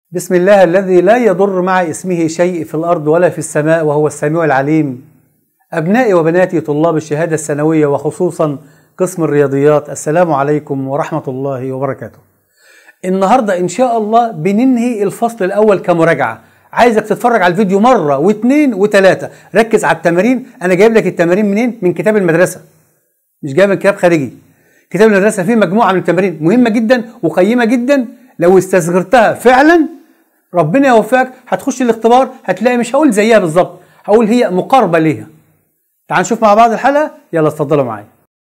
بسم الله الذي لا يضر مع اسمه شيء في الأرض ولا في السماء وهو السميع العليم أبنائي وبناتي طلاب الشهادة الثانوية وخصوصا قسم الرياضيات السلام عليكم ورحمة الله وبركاته النهاردة إن شاء الله بننهي الفصل الأول كمراجعة عايزك تتفرج على الفيديو مرة واثنين وثلاثة ركز على التمارين أنا جايب لك التمارين منين من كتاب المدرسة مش جايب من كتاب خارجي كتاب المدرسة فيه مجموعة من التمارين مهمة جدا وقيمة جدا لو استصغرتها فعلا ربنا يوفقك هتخش الاختبار هتلاقي مش هقول زيها بالظبط هقول هي مقاربة ليها تعال نشوف مع بعض الحلقة يلا اتفضلوا معايا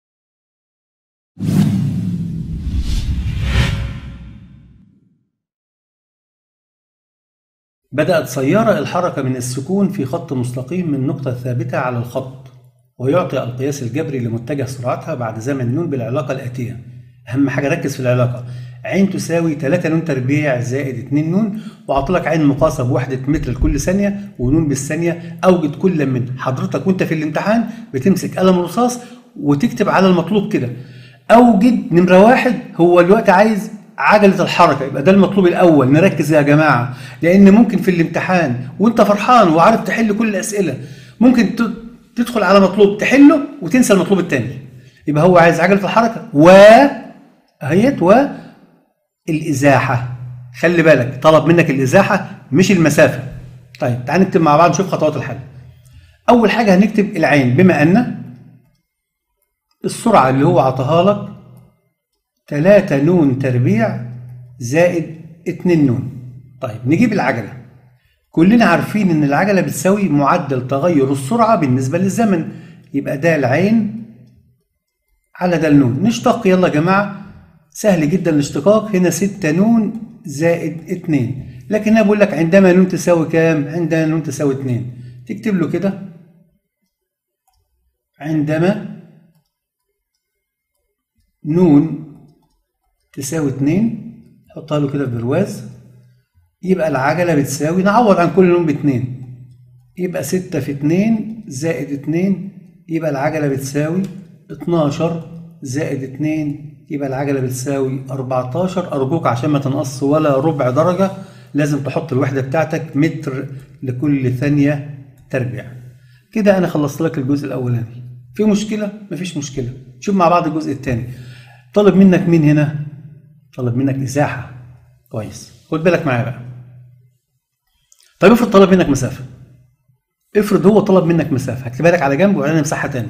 بدأت سيارة الحركة من السكون في خط مستقيم من نقطة ثابتة على الخط ويعطي القياس الجبري لمتجه سرعتها بعد زمن نون بالعلاقة الآتية أهم حاجة ركز في العلاقة عين تساوي 3 نون تربيع زائد 2 نون وأعطلك عين مقاسة بوحدة متر لكل ثانية ونون بالثانية أوجد كل من حضرتك وأنت في الامتحان بتمسك قلم رصاص وتكتب على المطلوب كده أوجد نمرة واحد هو الوقت عايز عجلة الحركة يبقى ده المطلوب الأول نركز يا جماعة لأن ممكن في الامتحان وأنت فرحان وعارف تحل كل الأسئلة ممكن تدخل على مطلوب تحله وتنسى المطلوب الثاني يبقى هو عايز عجلة الحركة و أهيت و الإزاحة خلي بالك طلب منك الإزاحة مش المسافة طيب تعال نكتب مع بعض نشوف خطوات الحل أول حاجة هنكتب العين بما أن السرعة اللي هو عطاها لك 3 نون تربيع زائد 2 نون طيب نجيب العجلة كلنا عارفين إن العجلة بتساوي معدل تغير السرعة بالنسبة للزمن يبقى ده العين على ده النون نشتق يلا يا جماعة سهل جدا الاشتقاق هنا 6 نون زائد 2 لكن انا بقول لك عندما نون تساوي كام عندما نون تساوي 2 تكتب له كده عندما نون تساوي 2 حطها له كده في برواز يبقى العجلة بتساوي نعوض عن كل نون باتنين يبقى 6 في 2 زائد 2 يبقى العجلة بتساوي 12 زائد 2 يبقى العجلة بتساوي 14 أرجوك عشان ما تنقص ولا ربع درجة لازم تحط الوحدة بتاعتك متر لكل ثانية تربيع كده أنا خلصت لك الجزء الأولاني في مشكلة؟ مفيش مشكلة شوف مع بعض الجزء الثاني طلب منك مين هنا؟ طلب منك إزاحة كويس خد بالك معايا بقى طيب افرض طلب منك مسافة افرض هو طلب منك مسافة هكتبها لك على جنب وبعدين نمسحها تاني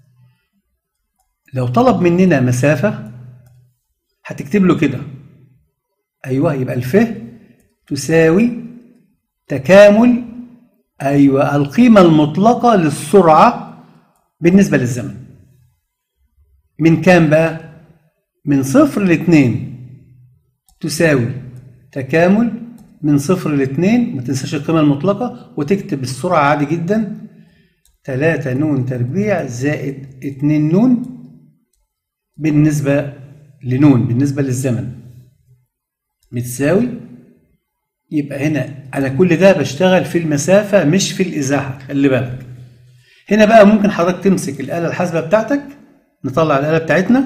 لو طلب مننا مسافة هتكتب له كده ايوه يبقى الف تساوي تكامل ايوه القيمه المطلقه للسرعه بالنسبه للزمن من كام بقى من صفر لاتنين تساوي تكامل من صفر لاتنين ما تنساش القيمه المطلقه وتكتب السرعه عادي جدا 3 نون تربيع زائد 2 نون بالنسبه لنون بالنسبة للزمن بتساوي يبقى هنا أنا كل ده بشتغل في المسافة مش في الإزاحة خلي بالك هنا بقى ممكن حضرتك تمسك الآلة الحاسبة بتاعتك نطلع الآلة بتاعتنا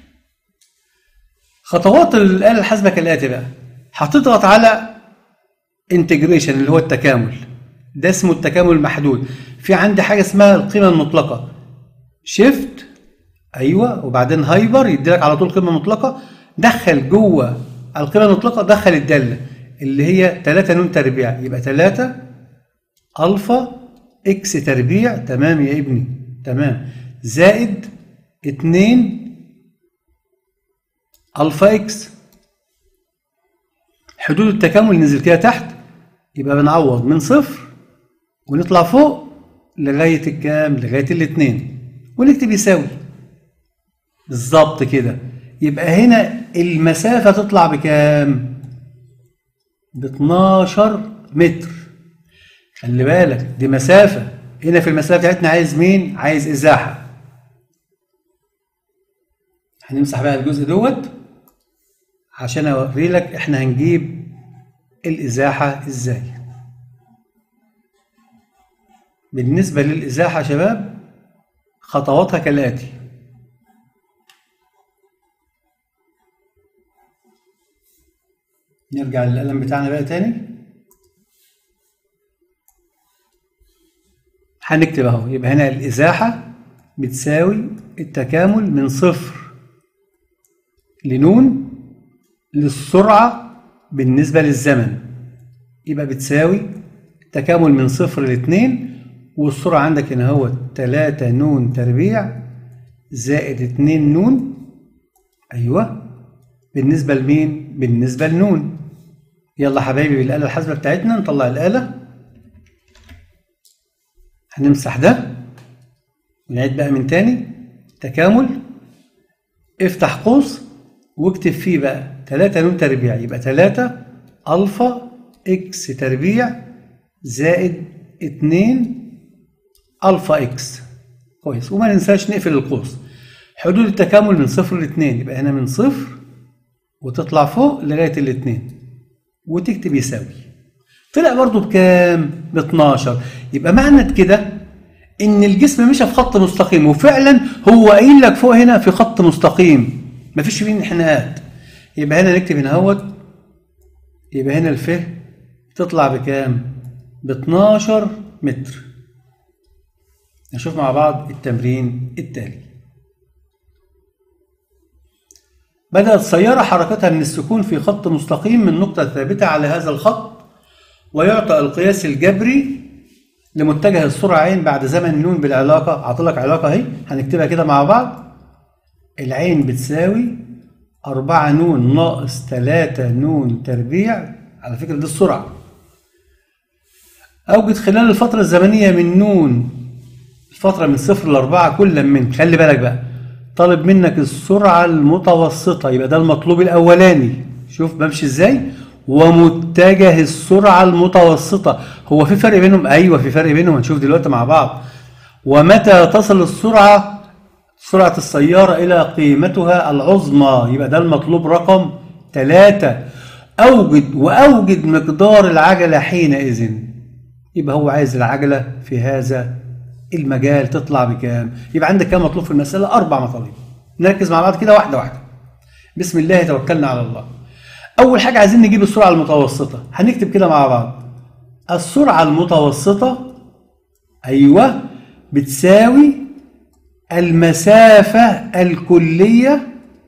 خطوات الآلة الحاسبة كالآتي بقى هتضغط على انتجريشن اللي هو التكامل ده اسمه التكامل المحدود في عندي حاجة اسمها القيمة المطلقة شيفت ايوه وبعدين هايبر يديلك على طول قيمه مطلقه دخل جوه القيمه المطلقه دخل الداله اللي هي 3 نون تربيع يبقى 3 الفا اكس تربيع تمام يا ابني تمام زائد 2 الفا اكس حدود التكامل ننزل كده تحت يبقى بنعوض من صفر ونطلع فوق لغايه الكام لغايه الاثنين ونكتب يساوي بالظبط كده يبقى هنا المسافة تطلع بكام؟ ب 12 متر خلي بالك دي مسافة هنا في المسافة بتاعتنا عايز مين؟ عايز إزاحة هنمسح بقى الجزء دوت عشان أوري لك إحنا هنجيب الإزاحة إزاي بالنسبة للإزاحة يا شباب خطواتها كالآتي نرجع للقلم بتاعنا بقى تاني هنكتب اهو يبقى هنا الإزاحة بتساوي التكامل من صفر لنون للسرعة بالنسبة للزمن يبقى بتساوي التكامل من صفر لاتنين والسرعة عندك هنا هو تلاتة نون تربيع زائد اتنين نون أيوه بالنسبة لمين؟ بالنسبة لنون يلا حبايبي بالآلة الحاسبة بتاعتنا نطلع الآلة هنمسح ده ونعيد بقى من تاني تكامل افتح قوس واكتب فيه بقى 3 نون تربيع يبقى 3 ألفا إكس تربيع زائد 2 ألفا إكس كويس وما ننساش نقفل القوس حدود التكامل من صفر لاتنين يبقى هنا من صفر وتطلع فوق لغاية الاتنين وتكتب يساوي طلع برضو بكام؟ ب 12 يبقى معنى كده ان الجسم مشى في خط مستقيم وفعلا هو قايل لك فوق هنا في خط مستقيم مفيش فيه انحناءات يبقى هنا نكتب هنا اهوت يبقى هنا الف تطلع بكام؟ ب 12 متر نشوف مع بعض التمرين التالي بدأت سيارة حركتها من السكون في خط مستقيم من نقطة ثابتة على هذا الخط ويعطى القياس الجبري لمتجه السرعة عين بعد زمن نون بالعلاقة أعطلك علاقة أهي هنكتبها كده مع بعض العين بتساوي أربعة نون ناقص تلاتة نون تربيع على فكرة دي السرعة أوجد خلال الفترة الزمنية من نون الفترة من صفر لأربعة كل من خلي بالك بقى طالب منك السرعة المتوسطة يبقى ده المطلوب الأولاني شوف بمشي إزاي ومتجه السرعة المتوسطة هو في فرق بينهم أيوة في فرق بينهم هنشوف دلوقتي مع بعض ومتى تصل السرعة سرعة السيارة إلى قيمتها العظمى يبقى ده المطلوب رقم ثلاثة أوجد وأوجد مقدار العجلة حينئذ يبقى هو عايز العجلة في هذا المجال تطلع بكام يبقى عندك كام مطلوب في المسألة أربع مطالب نركز مع بعض كده واحدة واحدة بسم الله توكلنا على الله أول حاجة عايزين نجيب السرعة المتوسطة هنكتب كده مع بعض السرعة المتوسطة أيوة بتساوي المسافة الكلية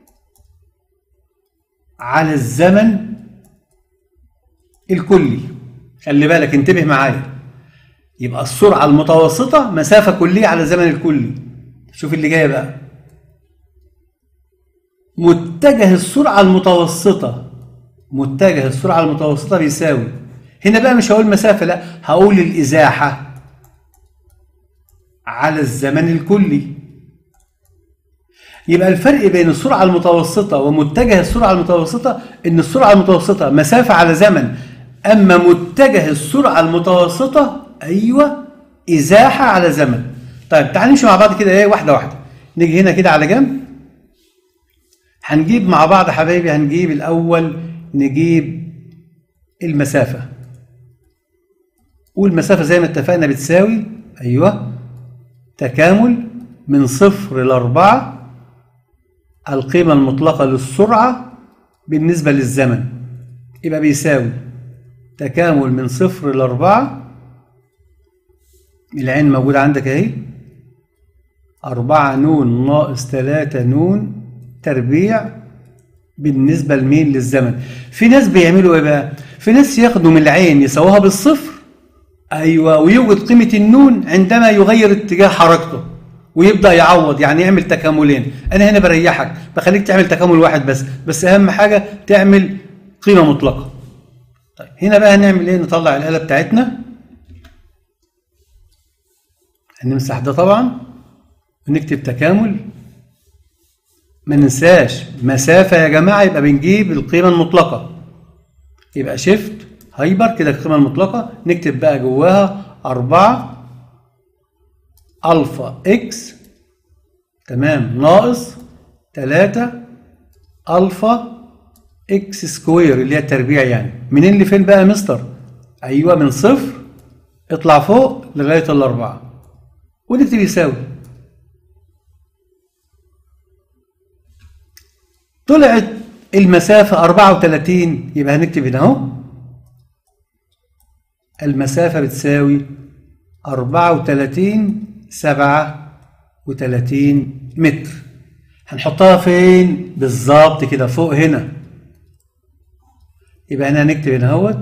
على الزمن الكلي خلي بالك انتبه معايا يبقى السرعة المتوسطة مسافة كلية على الزمن الكلي شوف اللي جاي بقى متجه السرعة المتوسطة متجه السرعة المتوسطة بيساوي هنا بقى مش هقول مسافة لا هقول الإزاحة على الزمن الكلي يبقى الفرق بين السرعة المتوسطة ومتجه السرعة المتوسطة إن السرعة المتوسطة مسافة على زمن أما متجه السرعة المتوسطة أيوة إزاحة على زمن طيب تعال نمشي مع بعض كده إيه واحدة واحدة نيجي هنا كده على جنب هنجيب مع بعض حبايبي هنجيب الأول نجيب المسافة والمسافة زي ما اتفقنا بتساوي أيوة تكامل من صفر لأربعة القيمة المطلقة للسرعة بالنسبة للزمن يبقى بيساوي تكامل من صفر لأربعة العين موجودة عندك أهي أربعة نون ناقص تلاتة نون تربيع بالنسبة لمين للزمن في ناس بيعملوا ايه بقى في ناس ياخدوا من العين يساووها بالصفر ايوه ويوجد قيمة النون عندما يغير اتجاه حركته ويبدا يعوض يعني يعمل تكاملين انا هنا بريحك بخليك تعمل تكامل واحد بس بس اهم حاجة تعمل قيمة مطلقة طيب هنا بقى هنعمل ايه نطلع الآلة بتاعتنا هنمسح ده طبعا ونكتب تكامل ما ننساش مسافة يا جماعة يبقى بنجيب القيمة المطلقة يبقى شيفت هايبر كده القيمة المطلقة نكتب بقى جواها أربعة ألفا إكس تمام ناقص تلاتة ألفا إكس سكوير اللي هي التربيع يعني منين لفين بقى يا مستر؟ أيوه من صفر اطلع فوق لغاية الأربعة ونكتب يساوي طلعت المسافة 34 يبقى هنكتب هنا اهو المسافة بتساوي 34 37 متر هنحطها فين بالظبط كده فوق هنا يبقى هنا هنكتب هنا اهوت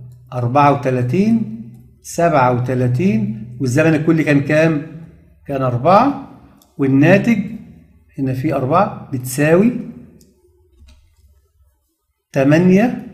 34 37 والزمن الكلي كان كام؟ كان 4 والناتج هنا في 4 بتساوي 8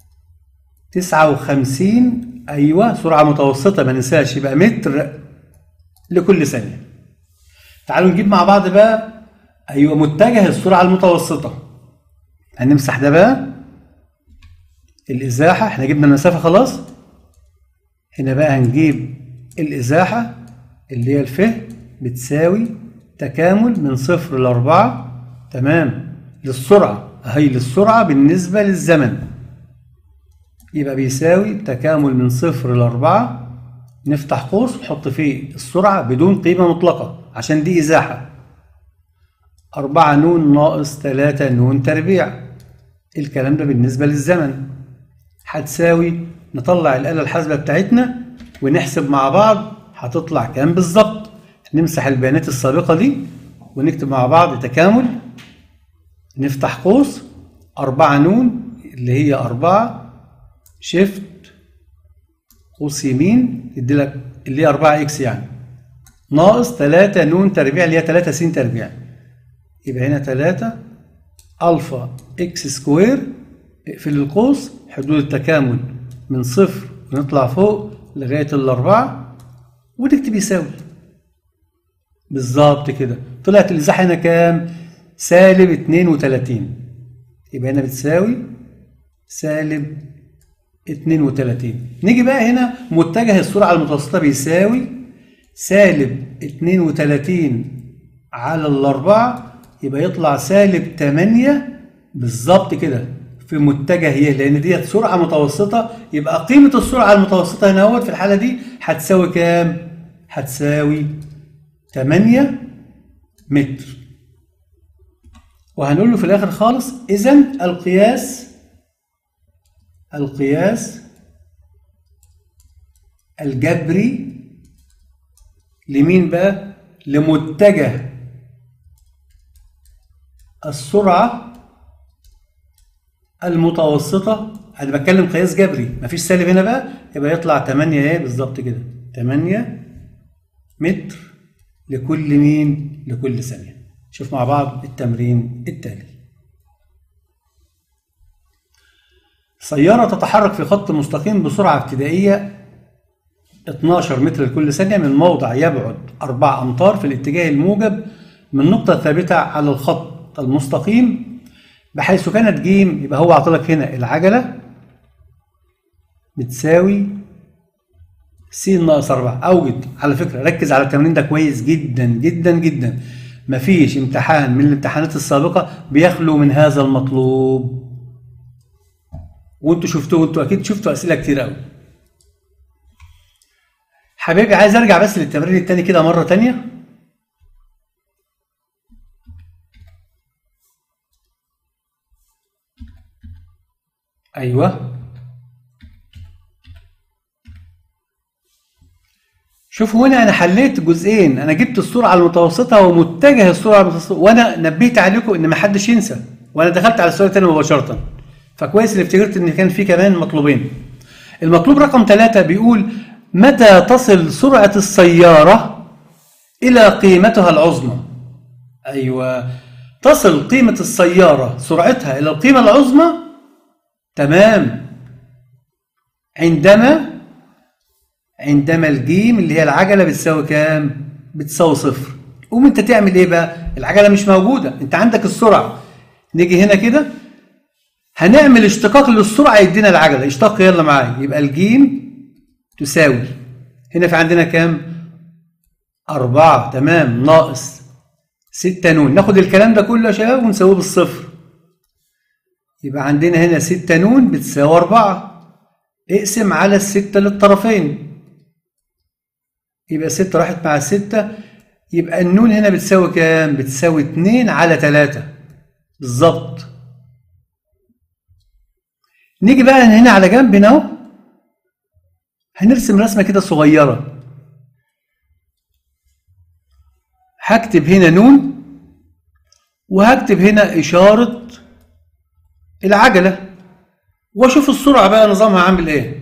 59 ايوه سرعه متوسطه ما ننساش يبقى متر لكل ثانيه تعالوا نجيب مع بعض بقى ايوه متجه السرعه المتوسطه هنمسح ده بقى الازاحه احنا جبنا المسافه خلاص هنا بقى هنجيب الازاحه اللي هي الفه بتساوي تكامل من صفر لأربعة تمام للسرعة هي للسرعة بالنسبة للزمن يبقى بيساوي تكامل من صفر لأربعة نفتح قوس نحط فيه السرعة بدون قيمة مطلقة عشان دي إزاحة أربعة نون ناقص تلاتة نون تربيع الكلام ده بالنسبة للزمن هتساوي نطلع الآلة الحاسبة بتاعتنا ونحسب مع بعض هتطلع كام بالظبط نمسح البيانات السابقة دي ونكتب مع بعض تكامل نفتح قوس أربعة نون اللي هي أربعة شيفت قوس يمين يدي لك اللي هي أربعة إكس يعني ناقص تلاتة نون تربيع اللي هي تلاتة س تربيع يبقى هنا تلاتة ألفا إكس سكوير اقفل القوس حدود التكامل من صفر ونطلع فوق لغاية الأربعة وتكتب يساوي بالظبط كده طلعت الازاحه هنا كام سالب 32 يبقى هنا بتساوي سالب 32 نيجي بقى هنا متجه السرعه المتوسطه بيساوي سالب 32 على الأربعة يبقى يطلع سالب 8 بالظبط كده في متجه ي لأن ديت سرعة متوسطة يبقى قيمة السرعة المتوسطة هنا اهوت في الحالة دي هتساوي كام؟ هتساوي 8 متر وهنقول له في الاخر خالص اذا القياس القياس الجبري لمين بقى لمتجه السرعه المتوسطه انا بتكلم قياس جبري مفيش سالب هنا بقى يبقى يطلع 8 ايه بالظبط كده 8 متر لكل مين لكل ثانية شوف مع بعض التمرين التالي سيارة تتحرك في خط مستقيم بسرعة ابتدائية 12 متر لكل ثانية من موضع يبعد 4 أمتار في الاتجاه الموجب من نقطة ثابتة على الخط المستقيم بحيث كانت ج يبقى هو عطلك هنا العجلة بتساوي س ناقص 4 اوجد على فكره ركز على التمرين ده كويس جدا جدا جدا مفيش امتحان من الامتحانات السابقه بيخلو من هذا المطلوب وانتوا شفتوه انتوا اكيد شفتوا اسئله كتير قوي حبيبي عايز ارجع بس للتمرين التاني كده مره تانية ايوه شوفوا هنا انا حليت جزئين انا جبت السرعه المتوسطه ومتجه السرعه المتوسطه وانا نبهت عليكم ان ما حدش ينسى وانا دخلت على السؤال الثاني مباشره فكويس ان افتكرت ان كان في كمان مطلوبين المطلوب رقم ثلاثة بيقول متى تصل سرعة السيارة إلى قيمتها العظمى أيوة تصل قيمة السيارة سرعتها إلى القيمة العظمى تمام عندما عندما الجيم اللي هي العجله بتساوي كام؟ بتساوي صفر. قوم انت تعمل ايه بقى؟ العجله مش موجوده، انت عندك السرعه. نيجي هنا كده هنعمل اشتقاق للسرعه يدينا العجله، اشتق يلا معايا، يبقى الجيم تساوي هنا في عندنا كام؟ أربعة تمام ناقص ستة نون، ناخد الكلام ده كله يا شباب ونساويه بالصفر. يبقى عندنا هنا ستة نون بتساوي أربعة. اقسم على الستة للطرفين. يبقى ستة راحت مع الستة يبقى النون هنا بتساوي كام؟ بتساوي اتنين على تلاتة بالظبط نيجي بقى هنا على جنب هنا اهو هنرسم رسمه كده صغيره هكتب هنا نون وهكتب هنا اشاره العجله واشوف السرعه بقى نظامها عامل ايه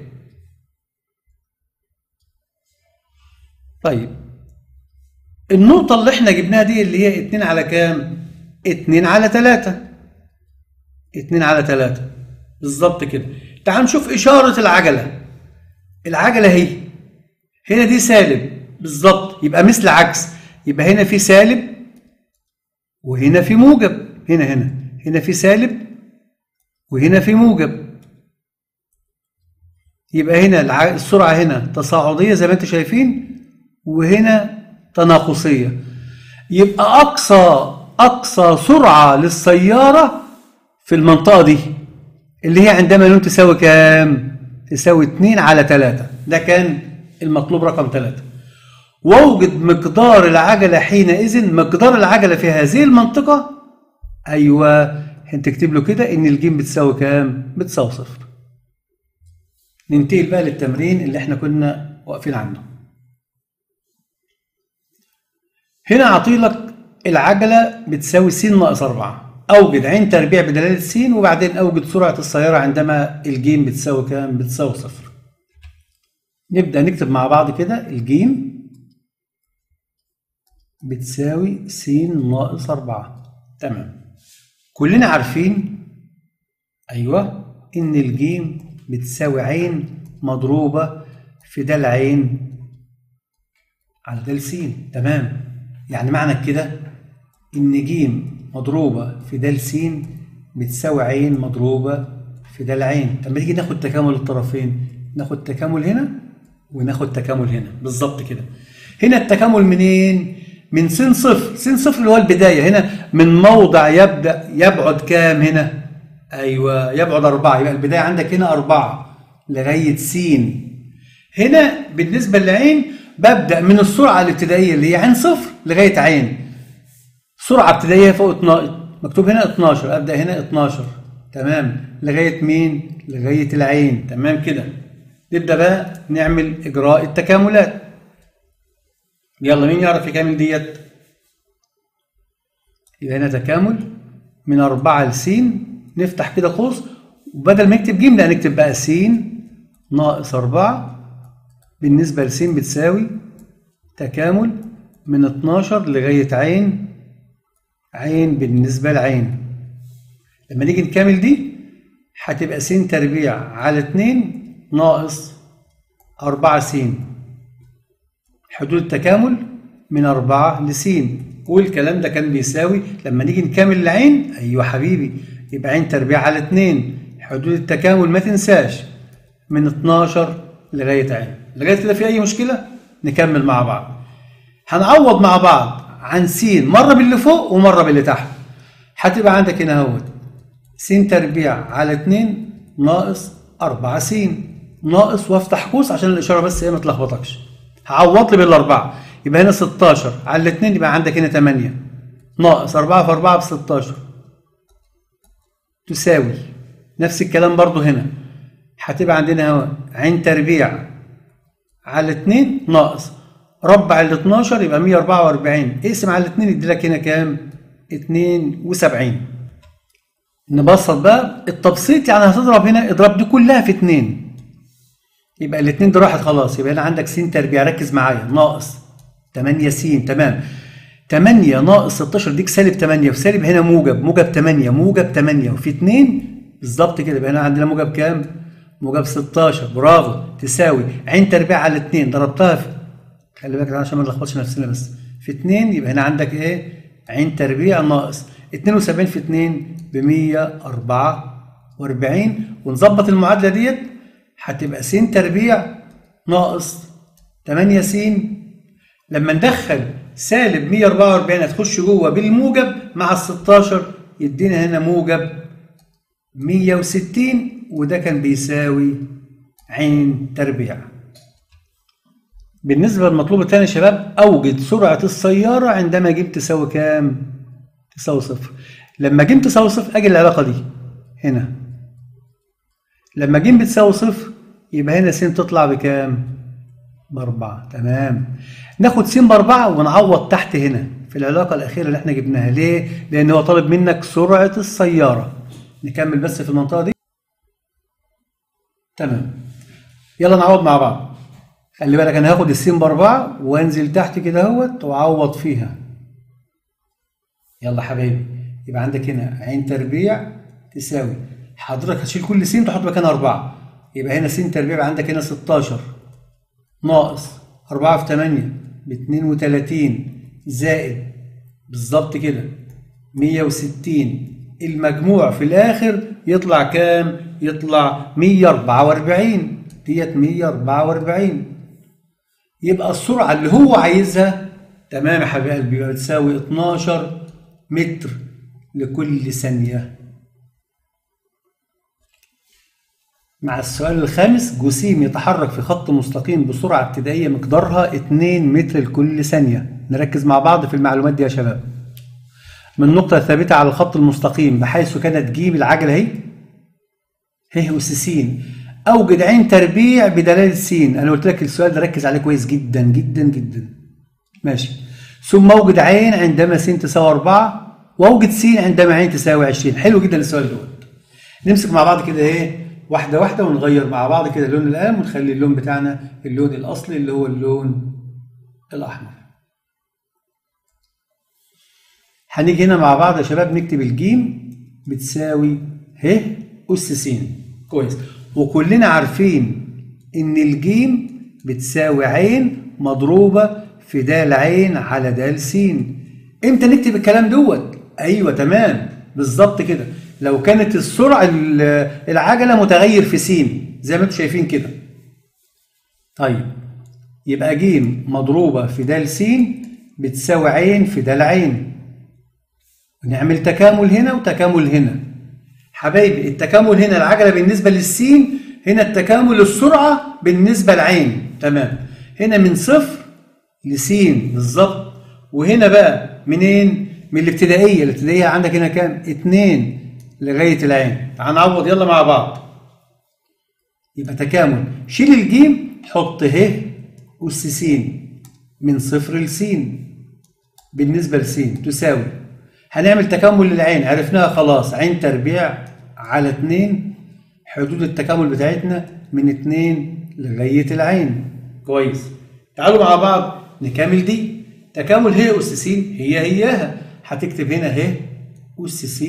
طيب النقطة اللي احنا جبناها دي اللي هي اتنين على كام؟ اتنين على تلاتة اتنين على تلاتة بالظبط كده تعال نشوف إشارة العجلة العجلة هي هنا دي سالب بالظبط يبقى مثل عكس يبقى هنا في سالب وهنا في موجب هنا هنا هنا في سالب وهنا في موجب يبقى هنا الع- السرعة هنا تصاعدية زي ما انتم شايفين وهنا تناقصية يبقى أقصى أقصى سرعة للسيارة في المنطقة دي اللي هي عندما نون تساوي كام؟ تساوي 2 على 3 ده كان المطلوب رقم 3 واوجد مقدار العجلة حينئذ مقدار العجلة في هذه المنطقة أيوه انت تكتب له كده إن الجيم بتساوي كام؟ بتساوي صفر ننتقل بقى للتمرين اللي احنا كنا واقفين عنه هنا أعطيلك العجلة بتساوي س ناقص 4 أوجد عين تربيع بدلالة س وبعدين أوجد سرعة السيارة عندما الجيم بتساوي كام؟ بتساوي صفر نبدأ نكتب مع بعض كده الجيم بتساوي س ناقص 4 تمام كلنا عارفين أيوه إن الجيم بتساوي عين مضروبة في ده العين على ده س تمام يعني معنى كده إن ج مضروبة في د س بتساوي عين مضروبة في د العين طب ما تيجي ناخد تكامل الطرفين ناخد تكامل هنا وناخد تكامل هنا بالظبط كده هنا التكامل منين؟ من س صفر س صفر اللي هو البداية هنا من موضع يبدأ يبعد كام هنا؟ أيوه يبعد أربعة يبقى البداية عندك هنا أربعة لغاية س هنا بالنسبة للعين ببدأ من السرعة الابتدائية اللي هي عين صفر لغاية عين سرعة ابتدائية فوق 12 مكتوب هنا 12 أبدأ هنا 12 تمام لغاية مين؟ لغاية العين تمام كده نبدأ بقى نعمل إجراء التكاملات يلا مين يعرف يكمل ديت؟ يبقى هنا تكامل من أربعة لس نفتح كده قوس وبدل ما نكتب ج لا نكتب بقى س ناقص أربعة بالنسبة لس بتساوي تكامل من 12 لغاية عين عين بالنسبة لعين لما نيجي نكمل دي هتبقى س تربيع على 2 ناقص 4 س حدود التكامل من 4 لس والكلام ده كان بيساوي لما نيجي نكمل العين ايوه حبيبي يبقى عين تربيع على 2 حدود التكامل ما تنساش من 12 لغايه عين لغايه كده في اي مشكله نكمل مع بعض هنعوض مع بعض عن س مره باللي فوق ومره باللي تحت هتبقى عندك هنا اهوت س تربيع على 2 ناقص 4 س ناقص وافتح قوس عشان الاشاره بس ايه ما تلخبطكش هعوض لي بالاربعه يبقى هنا 16 على الاثنين يبقى عندك هنا 8 ناقص 4 في 4 ب 16 تساوي نفس الكلام برضو هنا هتبقى عندنا اهو عين تربيع على 2 ناقص ربع ال 12 يبقى 144 اقسم على 2 يدي لك هنا كام 72 نبسط بقى التبسيط يعني هتضرب هنا اضرب دي كلها في 2 يبقى الاثنين دي راحت خلاص يبقى هنا عندك س تربيع ركز معايا ناقص 8 س تمام 8 ناقص 16 ديك سالب 8 وسالب هنا موجب موجب 8 موجب 8 وفي 2 بالظبط كده يبقى هنا عندنا موجب كام؟ موجب 16 برافو تساوي عين تربيع على 2 ضربتها في خلي بالك عشان ما نلخبطش نفسنا بس في 2 يبقى هنا عندك ايه؟ عين تربيع ناقص 72 في 2 ب 144 ونظبط المعادله ديت هتبقى س تربيع ناقص 8 س لما ندخل سالب 144 هتخش جوه بالموجب مع ال 16 يدينا هنا موجب 160 وده كان بيساوي عين تربيع بالنسبة للمطلوب الثاني يا شباب أوجد سرعة السيارة عندما ج تساوي كام؟ تساوي صفر لما ج تساوي صفر أجي العلاقة دي هنا لما ج بتساوي صفر يبقى هنا س تطلع بكام؟ بأربعة تمام ناخد س بأربعة ونعوض تحت هنا في العلاقة الأخيرة اللي احنا جبناها ليه؟ لأن هو طالب منك سرعة السيارة نكمل بس في المنطقة دي تمام يلا نعوض مع بعض خلي بالك أنا هاخد الس بأربعة وأنزل تحت كده اهوت وأعوض فيها يلا حبايبي يبقى عندك هنا عين تربيع تساوي حضرتك هتشيل كل س تحط مكانها أربعة يبقى هنا س تربيع يبقى عندك هنا 16 ناقص 4 في 8 ب 32 زائد بالظبط كده 160 المجموع في الآخر يطلع كام؟ يطلع 144 ديت 144 يبقى السرعة اللي هو عايزها تمام يا حبيب قلبي يبقى بتساوي 12 متر لكل ثانية مع السؤال الخامس جسيم يتحرك في خط مستقيم بسرعة ابتدائية مقدارها 2 متر لكل ثانية نركز مع بعض في المعلومات دي يا شباب من نقطة ثابتة على الخط المستقيم بحيث كانت جيم العجلة اهي ه أس س أوجد عين تربيع بدلالة س أنا قلت لك السؤال ده ركز عليه كويس جدا جدا جدا ماشي ثم أوجد عين عندما س تساوي 4 وأوجد س عندما عين تساوي 20 حلو جدا السؤال دوت نمسك مع بعض كده ايه واحدة واحدة ونغير مع بعض كده لون القلم ونخلي اللون بتاعنا اللون الأصلي اللي هو اللون الأحمر هنيجي هنا مع بعض يا شباب نكتب الجيم بتساوي ه أس س كويس وكلنا عارفين إن الجيم بتساوي عين مضروبة في دال عين على دال س امتى نكتب الكلام دوت ايوه تمام بالظبط كده لو كانت السرعه العجله متغير في س زي ما انتم شايفين كده طيب يبقى ج مضروبه في د س بتساوي عين في د عين نعمل تكامل هنا وتكامل هنا حبايبي التكامل هنا العجله بالنسبه للسين هنا التكامل السرعه بالنسبه لعين تمام هنا من صفر لسين بالظبط وهنا بقى منين من الابتدائيه الابتدائيه عندك هنا كام اتنين لغايه العين تعال نعوض يلا مع بعض يبقى تكامل شيل الجيم حط ه أس س من صفر لس بالنسبة لس تساوي هنعمل تكامل للعين عرفناها خلاص عين تربيع على اتنين حدود التكامل بتاعتنا من اتنين لغاية العين كويس تعالوا مع بعض نكمل دي تكامل ه أس س هي هياها هتكتب هنا ه أس س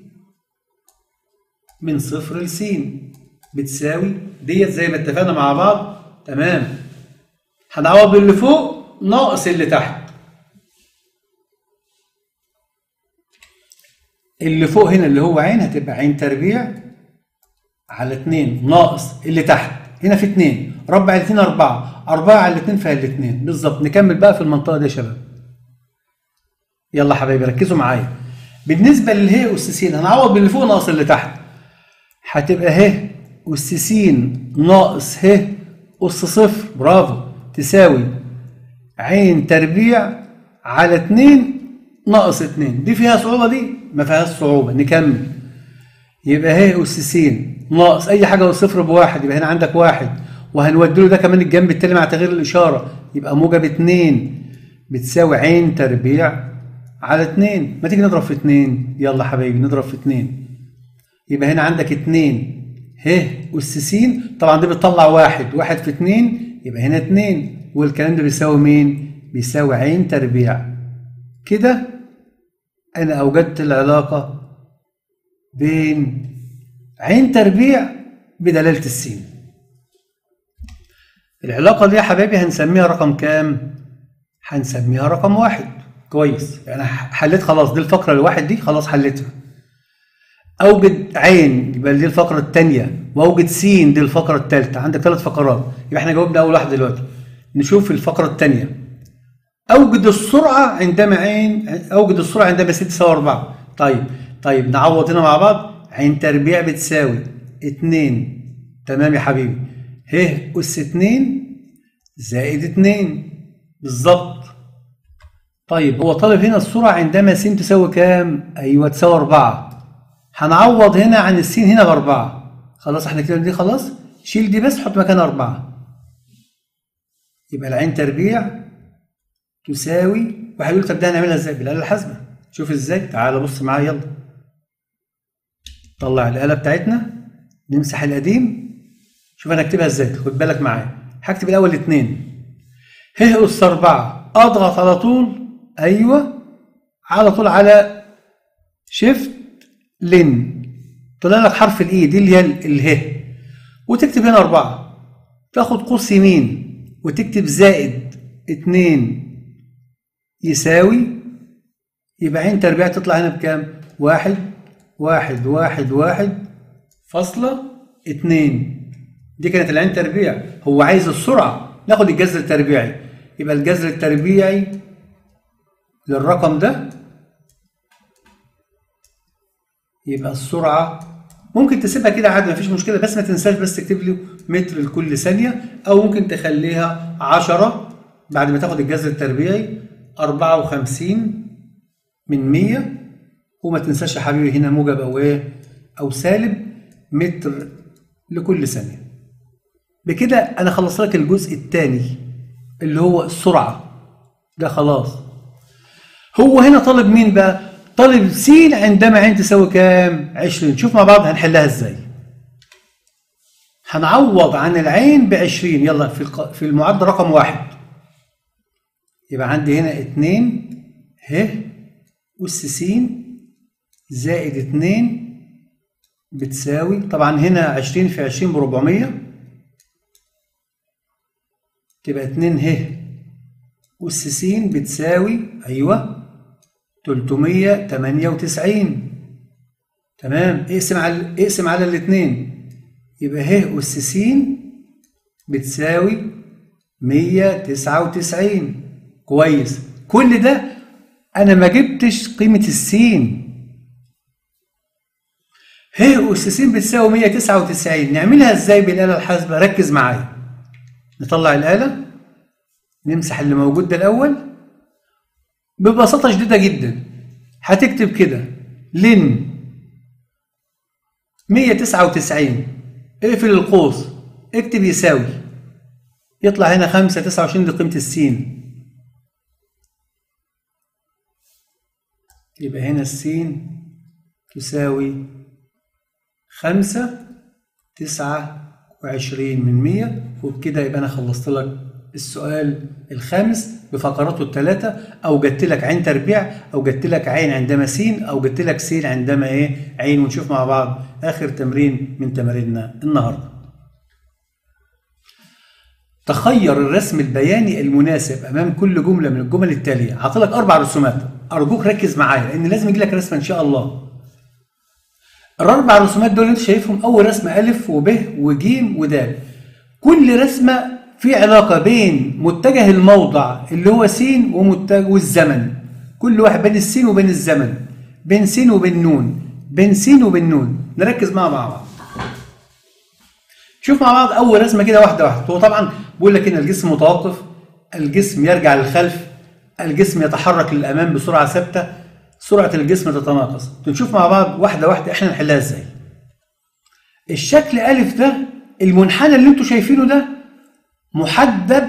من صفر لس بتساوي ديت زي ما اتفقنا مع بعض تمام هنعوض باللي فوق ناقص اللي تحت اللي فوق هنا اللي هو عين هتبقى عين تربيع على 2 ناقص اللي تحت هنا في 2 ربع الاثنين 4 4 على الاثنين فيها الاثنين بالظبط نكمل بقى في المنطقه دي يا شباب يلا حبايبي ركزوا معايا بالنسبه للهي اس س هنعوض باللي فوق ناقص اللي تحت هتبقى ه أس س ناقص ه أس صفر برافو تساوي عين تربيع على اتنين ناقص اتنين دي فيها صعوبة دي ما فيهاش صعوبة نكمل يبقى ه أس س ناقص أي حاجة والصفر بواحد يبقى هنا عندك واحد وهنودي له ده كمان الجنب التاني مع تغيير الإشارة يبقى موجب اتنين بتساوي عين تربيع على اتنين ما تيجي نضرب في اتنين يلا حبايبي نضرب في اتنين يبقى هنا عندك اتنين ه أس س طبعا دي بتطلع واحد واحد في اتنين يبقى هنا اتنين والكلام ده بيساوي مين؟ بيساوي عين تربيع كده أنا أوجدت العلاقة بين عين تربيع بدلالة السين العلاقة دي يا حبايبي هنسميها رقم كام؟ هنسميها رقم واحد كويس يعني حليت خلاص دي الفقرة الواحد دي خلاص حليتها اوجد عين يبقى دي الفقره الثانيه واوجد س دي الفقره الثالثه عندك ثلاث فقرات يبقى احنا جاوبنا اول واحده دلوقتي نشوف الفقره الثانيه اوجد السرعه عندما عين اوجد السرعه عندما س تساوي 4 طيب طيب نعوض هنا مع بعض عين تربيع بتساوي 2 تمام يا حبيبي ه اس 2 زائد 2 بالظبط طيب هو طالب هنا السرعه عندما س تساوي كام ايوه تساوي 4 هنعوض هنا عن السين هنا بأربعة خلاص احنا كده دي خلاص شيل دي بس حط مكانها أربعة يبقى العين تربيع تساوي واحد يقول طب ده هنعملها ازاي؟ بالآلة الحاسبة شوف ازاي تعال بص معايا يلا طلع الآلة بتاعتنا نمسح القديم شوف انا اكتبها ازاي خد بالك معايا هكتب الاول اتنين ه اس اربعة اضغط على طول ايوه على طول على شيفت لن طلع لك حرف الاي دي اللي هي اله وتكتب هنا اربعة تاخد قوس يمين وتكتب زائد اتنين يساوي يبقى عين تربيع تطلع هنا بكام؟ واحد واحد واحد واحد فاصلة اتنين دي كانت العين تربيع هو عايز السرعة ناخد الجذر التربيعي يبقى الجذر التربيعي للرقم ده يبقى السرعة ممكن تسيبها كده عادي مفيش مشكلة بس ما تنساش بس تكتب لي متر لكل ثانية أو ممكن تخليها عشرة بعد ما تاخد الجذر التربيعي أربعة وخمسين من مية وما تنساش يا حبيبي هنا موجب أو إيه أو سالب متر لكل ثانية بكده أنا خلصت لك الجزء الثاني اللي هو السرعة ده خلاص هو هنا طالب مين بقى؟ طالب س عندما عين تساوي كام؟ 20 شوف مع بعض هنحلها ازاي هنعوض عن العين ب 20 يلا في الق... في المعدل رقم واحد يبقى عندي هنا 2 ه أس س زائد 2 بتساوي طبعا هنا 20 في 20 ب 400 تبقى 2 ه أس س بتساوي أيوه 398 تمام اقسم على اقسم على الاثنين يبقى ه أس س بتساوي 199 كويس كل ده أنا ما جبتش قيمة السين ه أس س بتساوي 199 نعملها ازاي بالآلة الحاسبة ركز معايا نطلع الآلة نمسح اللي موجود ده الأول ببساطة شديدة جدا هتكتب كده لن 199 اقفل القوس اكتب يساوي يطلع هنا 5 29 دي قيمة السين يبقى هنا السين تساوي خمسة تسعة وعشرين من مية وبكده يبقى أنا خلصت لك السؤال الخامس بفقراته الثلاثة أو جدت لك عين تربيع أو جدت لك عين عندما س أو جدت لك س عندما إيه عين ونشوف مع بعض آخر تمرين من تماريننا النهاردة. تخير الرسم البياني المناسب أمام كل جملة من الجمل التالية هعطيلك أربع رسومات أرجوك ركز معايا لأن لازم يجي لك رسمة إن شاء الله. الأربع رسومات دول أنت شايفهم أول رسمة ألف وب وج ودال. كل رسمة في علاقة بين متجه الموضع اللي هو س ومتجه والزمن كل واحد بين السين وبين الزمن بين س وبين نون بين س وبين نون نركز مع بعض شوف مع بعض أول رسمة كده واحدة واحدة هو طبعا بيقول لك إن الجسم متوقف الجسم يرجع للخلف الجسم يتحرك للأمام بسرعة ثابتة سرعة الجسم تتناقص نشوف مع بعض واحدة واحدة إحنا نحلها إزاي الشكل ألف ده المنحنى اللي انتوا شايفينه ده محدب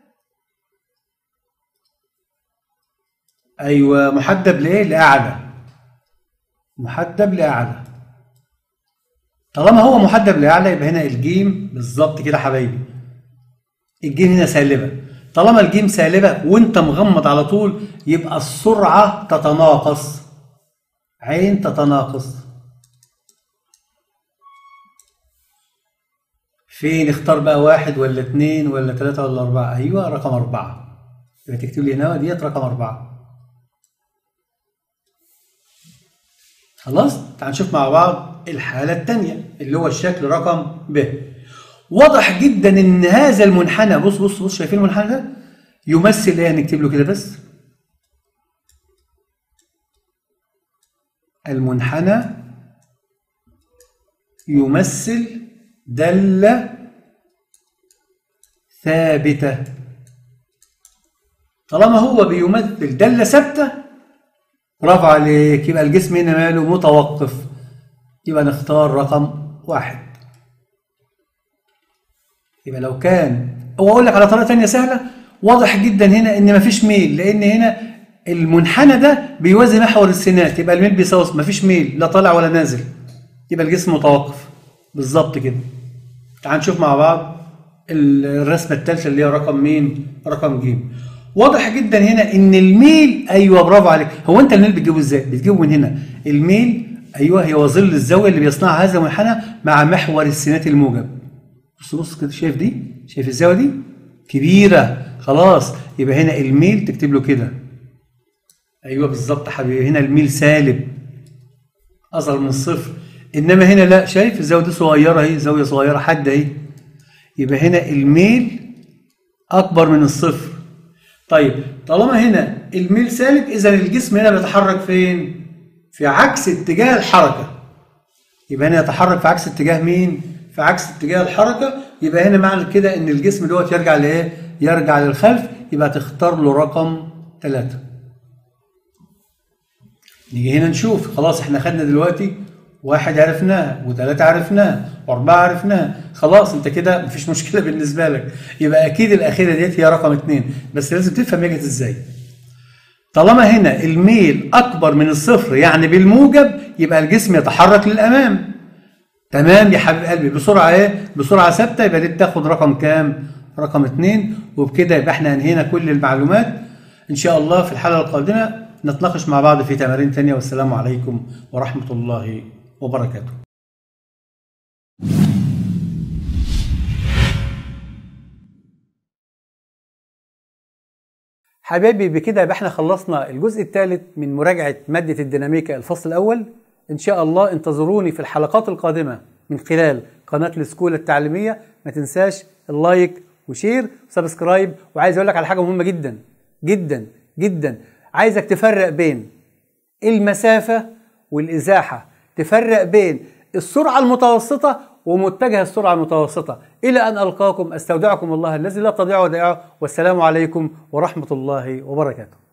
ايوه محدب لايه لاعلى محدب لاعلى طالما هو محدب لاعلى يبقى هنا الجيم بالظبط كده حبايبي الجيم هنا سالبه طالما الجيم سالبه وانت مغمض على طول يبقى السرعه تتناقص عين تتناقص فين اختار بقى واحد ولا اتنين ولا تلاتة ولا أربعة أيوة رقم أربعة يبقى تكتب لي هنا ديت رقم أربعة خلاص تعال نشوف مع بعض الحالة التانية اللي هو الشكل رقم ب واضح جدا ان هذا المنحنى بص بص بص شايفين المنحنى ده يمثل ايه نكتب له كده بس المنحنى يمثل دالة ثابتة طالما هو بيمثل دالة ثابتة برافو عليك يبقى الجسم هنا ماله متوقف يبقى نختار رقم واحد يبقى لو كان هو اقول لك على طريقه ثانيه سهله واضح جدا هنا ان مفيش ميل لان هنا المنحنى ده بيوازي محور السينات يبقى الميل بيساوي مفيش ميل لا طالع ولا نازل يبقى الجسم متوقف بالظبط كده تعال نشوف مع بعض الرسمه الثالثه اللي هي رقم مين رقم ج واضح جدا هنا ان الميل ايوه برافو عليك هو انت الميل بتجيبه ازاي بتجيبه من هنا الميل ايوه هي ظل الزاويه اللي بيصنعها هذا المنحنى مع محور السينات الموجب بص بص كده شايف دي شايف الزاويه دي كبيره خلاص يبقى هنا الميل تكتب له كده ايوه بالظبط حبيبي هنا الميل سالب اصغر من الصفر انما هنا لا شايف الزاويه دي صغيره اهي زاويه صغيره حاده اهي يبقى هنا الميل اكبر من الصفر طيب طالما هنا الميل سالب اذا الجسم هنا بيتحرك فين في عكس اتجاه الحركه يبقى هنا يتحرك في عكس اتجاه مين في عكس اتجاه الحركه يبقى هنا معنى كده ان الجسم دوت يرجع لايه يرجع للخلف يبقى تختار له رقم ثلاثة نيجي هنا نشوف خلاص احنا خدنا دلوقتي واحد عرفناه وثلاثة عرفناه وأربعة عرفناه خلاص أنت كده مفيش مشكلة بالنسبة لك يبقى أكيد الأخيرة ديت هي رقم اتنين بس لازم تفهم هي جت إزاي طالما هنا الميل أكبر من الصفر يعني بالموجب يبقى الجسم يتحرك للأمام تمام يا حبيب قلبي بسرعة إيه بسرعة ثابتة يبقى دي بتاخد رقم كام رقم اتنين وبكده يبقى احنا انهينا كل المعلومات إن شاء الله في الحلقة القادمة نتناقش مع بعض في تمارين تانية والسلام عليكم ورحمة الله وبركاته حبايبي بكده يبقى احنا خلصنا الجزء الثالث من مراجعة مادة الديناميكا الفصل الأول إن شاء الله انتظروني في الحلقات القادمة من خلال قناة السكول التعليمية ما تنساش اللايك وشير وسبسكرايب وعايز أقول لك على حاجة مهمة جدا جدا جدا عايزك تفرق بين المسافة والإزاحة تفرق بين السرعة المتوسطة ومتجه السرعة المتوسطة إلى أن ألقاكم أستودعكم الله الذي لا تضيع ودائعه والسلام عليكم ورحمة الله وبركاته